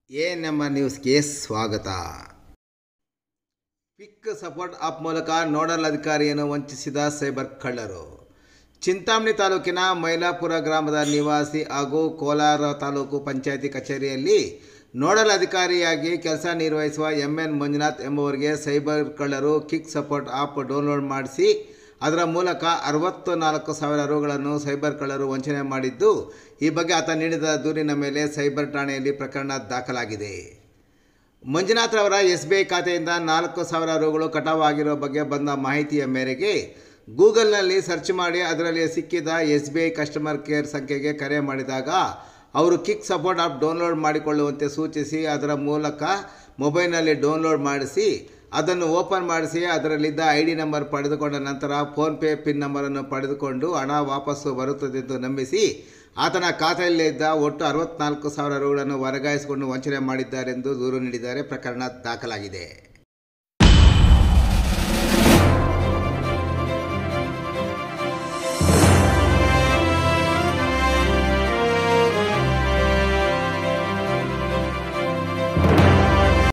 A ನಮ್ಮ ನ್ಯೂಸ್ಗೆ ಸ್ವಾಗತ ಪಿಕ್ ಸಪೋರ್ಟ್ ಆಪ್ ಮೂಲಕ ನೋಡಲ್ ಅಧಿಕಾರಿಯನ್ನು ವಂಚಿಸಿದ ಸೈಬರ್ ಕಳ್ಳರು ಚಿಂತಾಮಣಿ ತಾಲೂಕಿನ ಮೈಲಾಪುರ ಗ್ರಾಮದ ನಿವಾಸಿ ಹಾಗೂ ಕೋಲಾರ ತಾಲೂಕು ಪಂಚಾಯಿತಿ ಕಚೇರಿಯಲ್ಲಿ ನೋಡಲ್ ಅಧಿಕಾರಿಯಾಗಿ ಕೆಲಸ ನಿರ್ವಹಿಸುವ ಎಂ ಎನ್ ಮಂಜುನಾಥ್ ಎಂಬುವರಿಗೆ ಸೈಬರ್ ಕಳ್ಳರು ಕಿಕ್ ಸಪೋರ್ಟ್ ಆಪ್ ಡೌನ್ಲೋಡ್ ಮಾಡಿಸಿ ಅದರ ಮೂಲಕ ಅರವತ್ತು ನಾಲ್ಕು ಸಾವಿರ ರುಗಳನ್ನು ಸೈಬರ್ ಕಳ್ಳರು ವಂಚನೆ ಮಾಡಿದ್ದು ಈ ಬಗ್ಗೆ ಆತ ನೀಡಿದ ದೂರಿನ ಮೇಲೆ ಸೈಬರ್ ಠಾಣೆಯಲ್ಲಿ ಪ್ರಕರಣ ದಾಖಲಾಗಿದೆ ಮಂಜುನಾಥ್ ಅವರ ಎಸ್ ಬಿ ಐ ಖಾತೆಯಿಂದ ನಾಲ್ಕು ಸಾವಿರ ರುಗಳು ಕಟಾವು ಆಗಿರೋ ಬಗ್ಗೆ ಬಂದ ಮಾಹಿತಿಯ ಮೇರೆಗೆ ಗೂಗಲ್ನಲ್ಲಿ ಸರ್ಚ್ ಮಾಡಿ ಅದರಲ್ಲಿ ಸಿಕ್ಕಿದ S B I customer care ಸಂಖ್ಯೆಗೆ ಕರೆ ಮಾಡಿದಾಗ ಅವರು ಕಿಕ್ ಸಪೋರ್ಟ್ ಆಪ್ ಡೌನ್ಲೋಡ್ ಮಾಡಿಕೊಳ್ಳುವಂತೆ ಸೂಚಿಸಿ ಅದರ ಮೂಲಕ ಮೊಬೈಲ್ನಲ್ಲಿ ಡೌನ್ಲೋಡ್ ಮಾಡಿಸಿ ಅದನ್ನು ಓಪನ್ ಮಾಡಿಸಿ ಅದರಲ್ಲಿದ್ದ ಐ ಡಿ ನಂಬರ್ ಪಡೆದುಕೊಂಡ ನಂತರ ಫೋನ್ಪೇ ಪಿನ್ ನಂಬರನ್ನು ಪಡೆದುಕೊಂಡು ಹಣ ವಾಪಸ್ಸು ಬರುತ್ತದೆಂದು ನಂಬಿಸಿ ಆತನ ಖಾತೆಯಲ್ಲಿದ್ದ ಒಟ್ಟು ಅರವತ್ನಾಲ್ಕು ಸಾವಿರ ರುಗಳನ್ನು ವರ್ಗಾಯಿಸಿಕೊಂಡು ವಂಚನೆ ಮಾಡಿದ್ದಾರೆಂದು ದೂರು ನೀಡಿದ್ದಾರೆ ಪ್ರಕರಣ ದಾಖಲಾಗಿದೆ